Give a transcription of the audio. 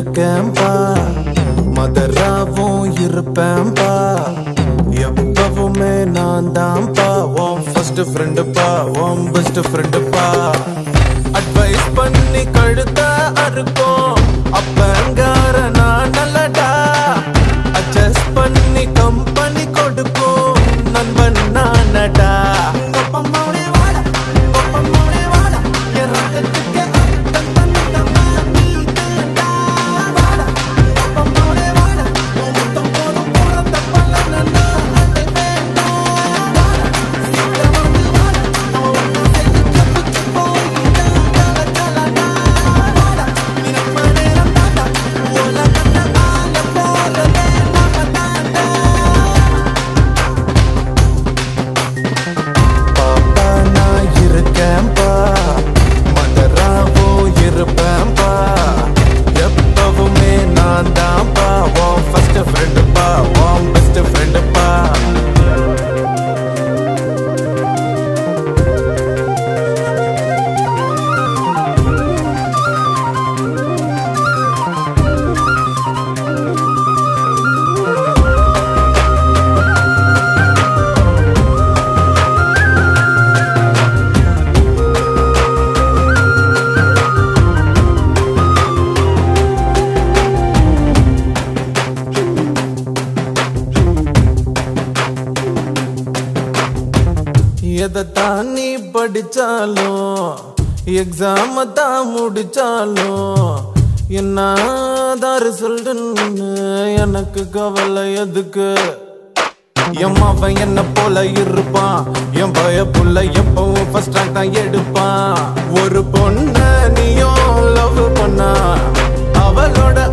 இருக்கேன்பா மதராவும் இருப்பேன்பா எப்பவுமே நான் தான்ப்பா உன் ஃபர்ஸ்ட் ஃப்ரெண்டுப்பா உன் பெஸ்ட் ஃப்ரெண்டுப்பா அட்வைஸ் பண்ணி கழுத்த அறுக்கும் அப்பங்கார நான் நல்லடா அட்ஜஸ்ட் பண்ணி கம்பெனி கொடுக்கும் நண்பன் நானடா கொப்பமோடி வாடா, கொப்பமோடி வாடா, என் ரத்தத்துக்கு அர்த்தம் தந்தமா நீதான்டா. வாடா, கொப்பமோடி வாடா, உன் முத்தம் போதும் போறத பலனை நான் அடைவேன்டா. வாடா, சீக்கிரம் வந்து வாடா, நம்ம ஒண்ணு சேர்ந்து கிளப்புக்கு போயிடலாம். கல, கலடா. வாடா, நீ நம்ம நேரம் தாண்டா, உலகத்தை ஆள போறதே நாம தாண்டா. பாப்பா நான் இருக்கேன்பா மதராவோ இருப்பேன்பா எப்பவுமே நான் தான்ப்பா உன் ஃபர்ஸ்ட் ஃப்ரெண்டுப்பா உன் பெஸ்ட் ஃப்ரெண்டுப்பா எதை தான் நீ படிச்சாலும் எக்ஸாம தான் முடிச்சாலும் என்னதான் ரிசல்ட்னு எனக்கு கவலை எதுக்கு என் அவன் என்ன போல இருப்பான் என் பய புள்ள எப்பவும் ஃபர்ஸ்ட் ரேங்க் தான் எடுப்பான் ஒரு பொண்ண நீயும் லவ் பண்ணா அவளோட